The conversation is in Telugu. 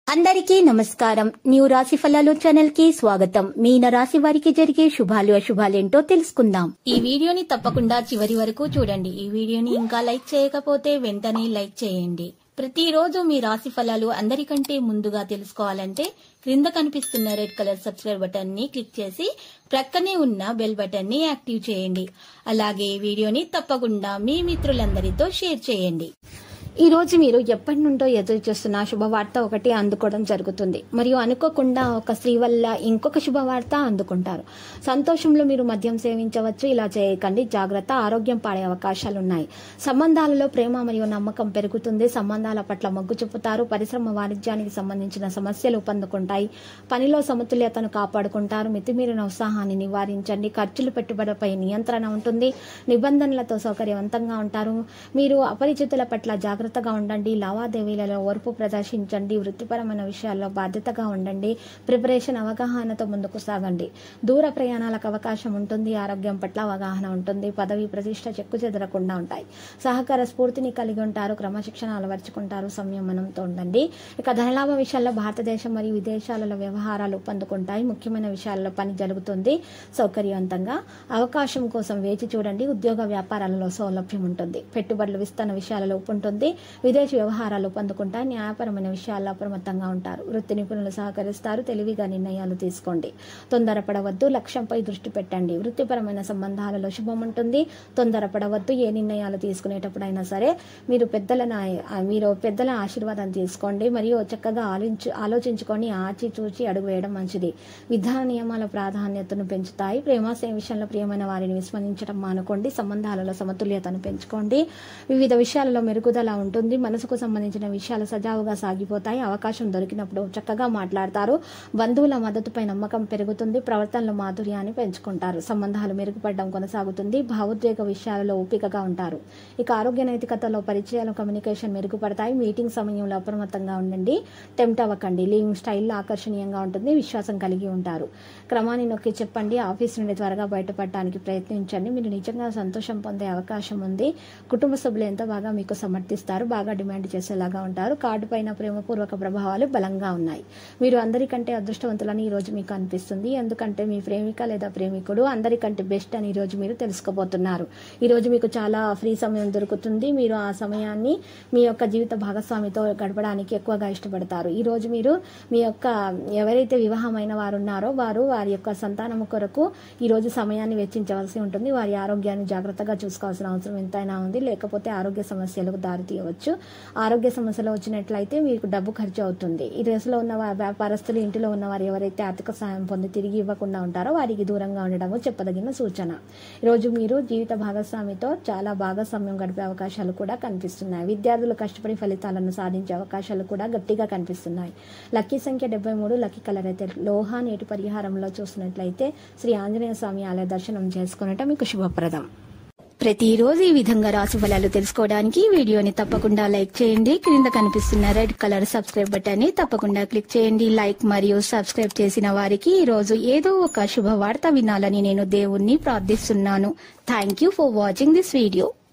అందరికీ నమస్కారం న్యూ రాశి ఫలాలు ఛానల్ కి స్వాగతం మీన రాశి వారికి జరిగే శుభాలు అశుభాలేంటో తెలుసుకుందాం ఈ వీడియోని తప్పకుండా చివరి వరకు చూడండి ఈ వీడియోని ఇంకా లైక్ చేయకపోతే వెంటనే లైక్ చేయండి ప్రతిరోజు మీ రాశి ఫలాలు అందరికంటే ముందుగా తెలుసుకోవాలంటే క్రింద కనిపిస్తున్న రెడ్ కలర్ సబ్స్క్రైబ్ బటన్ ని క్లిక్ చేసి ప్రక్కనే ఉన్న బెల్ బటన్ ని యాక్టివ్ చేయండి అలాగే ఈ వీడియోని తప్పకుండా మీ మిత్రులందరితో షేర్ చేయండి ఈ రోజు మీరు ఎప్పటి నుండో ఎదురు చూస్తున్న శుభవార్త ఒకటి అందుకోవడం జరుగుతుంది మరియు అనుకోకుండా ఒక స్త్రీ వల్ల ఇంకొక శుభవార్త అందుకుంటారు సంతోషంలో మీరు మద్యం సేవించవచ్చు ఇలా చేయకండి జాగ్రత్త ఆరోగ్యం పాడే అవకాశాలు ఉన్నాయి సంబంధాలలో ప్రేమ మరియు నమ్మకం పెరుగుతుంది సంబంధాల పట్ల మొగ్గు చూపుతారు పరిశ్రమ వాణిజ్యానికి సంబంధించిన సమస్యలు పొందుకుంటాయి పనిలో సమతుల్యతను కాపాడుకుంటారు మితిమీరిన ఉత్సాహాన్ని నివారించండి ఖర్చులు పెట్టుబడిపై నియంత్రణ ఉంటుంది నిబంధనలతో సౌకర్యవంతంగా ఉంటారు మీరు అపరిచితుల పట్ల జాగ్రత్తగా ఉండండి లావాదేవీలలో ఓర్పు ప్రదర్శించండి వృత్తిపరమైన విషయాల్లో బాధ్యతగా ఉండండి ప్రిపరేషన్ అవగాహనతో ముందుకు సాగండి దూర ప్రయాణాలకు అవకాశం ఉంటుంది ఆరోగ్యం పట్ల అవగాహన ఉంటుంది పదవి ప్రతిష్ట చెక్కు చెదరకుండా ఉంటాయి సహకార స్ఫూర్తిని కలిగి ఉంటారు క్రమశిక్షణ అలవర్చుకుంటారు సంయమనంతో ఉండండి ఇక ధనలాభ విషయాల్లో భారతదేశం మరియు విదేశాలలో వ్యవహారాలు పొందుకుంటాయి ముఖ్యమైన విషయాల్లో పని జరుగుతుంది సౌకర్యవంతంగా అవకాశం కోసం వేచి చూడండి ఉద్యోగ వ్యాపారాలలో సౌలభ్యం ఉంటుంది పెట్టుబడులు విస్తరణ విషయాలలో ఉంటుంది విదేశీ వ్యవహారాలు పొందుకుంటాయి న్యాయపరమైన విషయాల్లో అప్రమత్తంగా ఉంటారు వృత్తి నిపుణులు సహకరిస్తారు తెలివిగా నిర్ణయాలు తీసుకోండి తొందరపడవద్దు లక్ష్యంపై దృష్టి పెట్టండి వృత్తిపరమైన సంబంధాలలో శుభం ఉంటుంది తొందరపడవద్దు ఏ నిర్ణయాలు తీసుకునేటప్పుడైనా సరే మీరు పెద్దల నా- మీరు పెద్దల ఆశీర్వాదం తీసుకోండి మరియు చక్కగా ఆలోచించు ఆలోచించుకొని ఆచి చూచి అడుగు వేయడం మంచిది విధాన నియమాల ప్రాధాన్యతను పెంచుతాయి ప్రేమాశయ విషయంలో ప్రియమైన వారిని విస్మరించడం మానుకోండి సంబంధాలలో సమతుల్యతను పెంచుకోండి వివిధ విషయాలలో మెరుగుదల ఉంటుంది మనసుకు సంబంధించిన విషయాలు సజావుగా సాగిపోతాయి అవకాశం దొరికినప్పుడు చక్కగా మాట్లాడతారు బంధువుల మద్దతుపై నమ్మకం పెరుగుతుంది ప్రవర్తనలో మాధుర్యాన్ని పెంచుకుంటారు సంబంధాలు మెరుగుపడడం కొనసాగుతుంది భావోద్వేగ విషయాలలో ఓపికగా ఉంటారు ఇక ఆరోగ్య నైతికతలో పరిచయాలు కమ్యూనికేషన్ మెరుగుపడతాయి మీటింగ్ సమయంలో అప్రమత్తంగా ఉండండి టెంప్ట్ అవ్వకండి లివింగ్ స్టైల్లో ఆకర్షణీయంగా ఉంటుంది విశ్వాసం కలిగి ఉంటారు క్రమాన్ని నొక్కి చెప్పండి ఆఫీస్ నుండి త్వరగా బయటపడటానికి ప్రయత్నించండి మీరు నిజంగా సంతోషం పొందే అవకాశం ఉంది కుటుంబ సభ్యులు ఎంతో బాగా మీకు సమర్థిస్తారు బాగా డిమాండ్ చేసేలాగా ఉంటారు కార్డు పైన ప్రేమపూర్వక ప్రభావాలు బలంగా ఉన్నాయి మీరు అందరికంటే అదృష్టవంతులని ఈ రోజు మీకు అనిపిస్తుంది ఎందుకంటే మీ ప్రేమిక లేదా ప్రేమికుడు అందరికంటే బెస్ట్ అని ఈ రోజు మీరు తెలుసుకోబోతున్నారు ఈ రోజు మీకు చాలా ఫ్రీ సమయం దొరుకుతుంది మీరు ఆ సమయాన్ని మీ యొక్క జీవిత భాగస్వామితో గడపడానికి ఎక్కువగా ఇష్టపడతారు ఈ రోజు మీరు మీ యొక్క ఎవరైతే వివాహమైన వారు ఉన్నారో వారు వారి యొక్క సంతానం కొరకు ఈ రోజు సమయాన్ని వెచ్చించవలసి ఉంటుంది వారి ఆరోగ్యాన్ని జాగ్రత్తగా చూసుకోవాల్సిన అవసరం ఎంతైనా ఉంది లేకపోతే ఆరోగ్య సమస్యలకు దారితీయవచ్చు ఆరోగ్య సమస్యలు వచ్చినట్లయితే మీకు డబ్బు ఖర్చు అవుతుంది ఈ దశలో ఉన్న వా- వ్యాపారస్తులు ఇంటిలో ఉన్నవారు ఎవరైతే ఆర్థిక సాయం పొంది తిరిగి ఇవ్వకుండా ఉంటారో వారికి దూరంగా ఉండడము చెప్పదగిన సూచన ఈరోజు మీరు జీవిత భాగస్వామితో చాలా భాగస్వామ్యం గడిపే అవకాశాలు కూడా కనిపిస్తున్నాయి విద్యార్థులు కష్టపడి ఫలితాలను సాధించే అవకాశాలు కూడా గట్టిగా కనిపిస్తున్నాయి లక్కీ సంఖ్య డెబ్బై మూడు లక్కీ కలర్ అయితే లోహ నేటి పరిహారంలో చూసినట్లయితే శ్రీ ఆంజనేయ స్వామి ఆలయ దర్శనం చేసుకునటం మీకు శుభప్రదం ప్రతిరోజు ఈ విధంగా రాశి ఫలాలు తెలుసుకోవడానికి ఈ వీడియోని తప్పకుండా లైక్ చేయండి క్రింద కనిపిస్తున్న రెడ్ కలర్ సబ్స్క్రైబ్ బటన్ ని తప్పకుండా క్లిక్ చేయండి లైక్ మరియు సబ్స్క్రైబ్ చేసిన వారికి ఈ రోజు ఏదో ఒక శుభవార్త వినాలని నేను దేవుణ్ణి ప్రార్థిస్తున్నాను thank you for watching this video